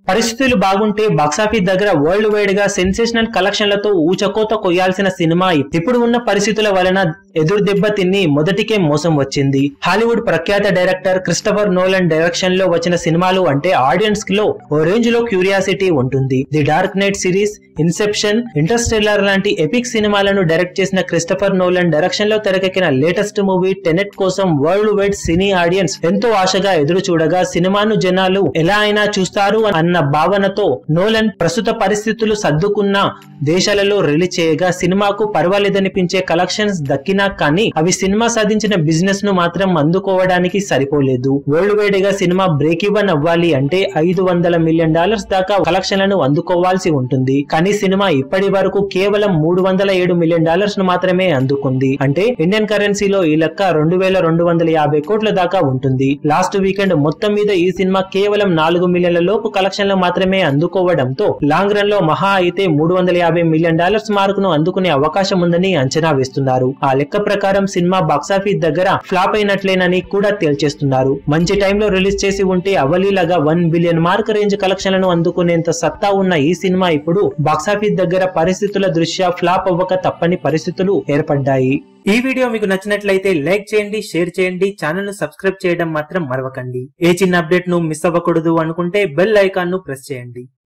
పరిస్థితులు బాగుంటే బాక్సాఫీస్ దగ్గర వరల్డ్ వైడ్ గా సెన్సేషనల్ కలెక్షన్లతో ఊచకోత కొయ్యాల్సిన సినిమా ఇప్పుడు ఉన్న పరిస్థితుల వలన ఎదురు దెబ్బ తిని మొదటికే మోసం వచ్చింది హాలీవుడ్ ప్రఖ్యాత డైరెక్టర్ క్రిస్టఫర్ నోలన్ డైరెక్షన్ లో వచ్చిన సినిమాలు అంటే ఆడియన్స్ లో ఓ రేంజ్ లో క్యూరియాసిటీ ఉంటుంది The Dark Knight series Inception Interstellar లాంటి ఎపిక్ సినిమాలను డైరెక్ట్ చేసిన క్రిస్టఫర్ నోలన్ డైరెక్షన్ లో తెరకెక్కిన లేటెస్ట్ మూవీ టెనెట్ కోసం వరల్డ్ వైడ్ సినీ ఆడియన్స్ ఎంతో ఆశగా ఎదురు చూడగా సినిమాను జనాలు ఎలా అయినా చూస్తారు అన్న భావనతో నోలన్ ప్రస్తుత పరిస్థితులు సర్దుకున్న దేశాలలో రిలీజ్ చేయగా సినిమాకు పర్వాలేదనిపించే కలెక్షన్స్ దక్కినా కానీ అవి సినిమా సాధించిన బిజినెస్ ను మాత్రం అందుకోవడానికి సరిపోలేదు వరల్డ్ వైడ్ గా సినిమా బ్రేక్ ఇవన్ అవ్వాలి అంటే ఐదు వందల మిలియన్ డాలర్స్ దాకా కలెక్షన్లను అందుకోవాల్సి ఉంటుంది కానీ సినిమా ఇప్పటి వరకు కేవలం మూడు వందల ఏడు మిలియన్ డాలర్స్ ను మాత్రమే అందుకుంది అంటే ఇండియన్ కరెన్సీలో ఈ లెక్క రెండు వేల రెండు వందల యాభై కోట్ల దాకా ఉంటుంది లాస్ట్ వీకెండ్ మొత్తం మీద ఈ సినిమా కేవలం నాలుగు మిలియన్ల లోపు కలెక్షన్లు మాత్రమే అందుకోవడంతో లాంగ్ రన్ లో మహా అయితే మూడు వందల యాభై మిలియన్ డాలర్స్ మార్క్ ను అందుకునే అవకాశం ఉందని అంచనా వేస్తున్నారు ఆ లెక్క ప్రకారం సినిమా బాక్సాఫీస్ దగ్గర ఫ్లాప్ అయినట్లేనని కూడా తేల్చేస్తున్నారు మంచి టైంలో రిలీజ్ చేసి ఉంటే అవలీలగా వన్ బిలియన్ మార్క్ రేంజ్ కలెక్షన్లను అందుకునేంత సత్తా ఉన్న ఈ సినిమా ఇప్పుడు బాక్సాఫీస్ దగ్గర పరిస్థితుల దృష్ట్యా ఫ్లాప్ అవ్వక తప్పని పరిస్థితులు ఏర్పడ్డాయి ఈ వీడియో మీకు నచ్చినట్లయితే లైక్ చేయండి షేర్ చేయండి ఛానల్ ను సబ్స్క్రైబ్ చేయడం మాత్రం మరవకండి ఏ చిన్న అప్డేట్ ను మిస్ అవ్వకూడదు అనుకుంటే బెల్ ఐకాన్ ను ప్రెస్ చేయండి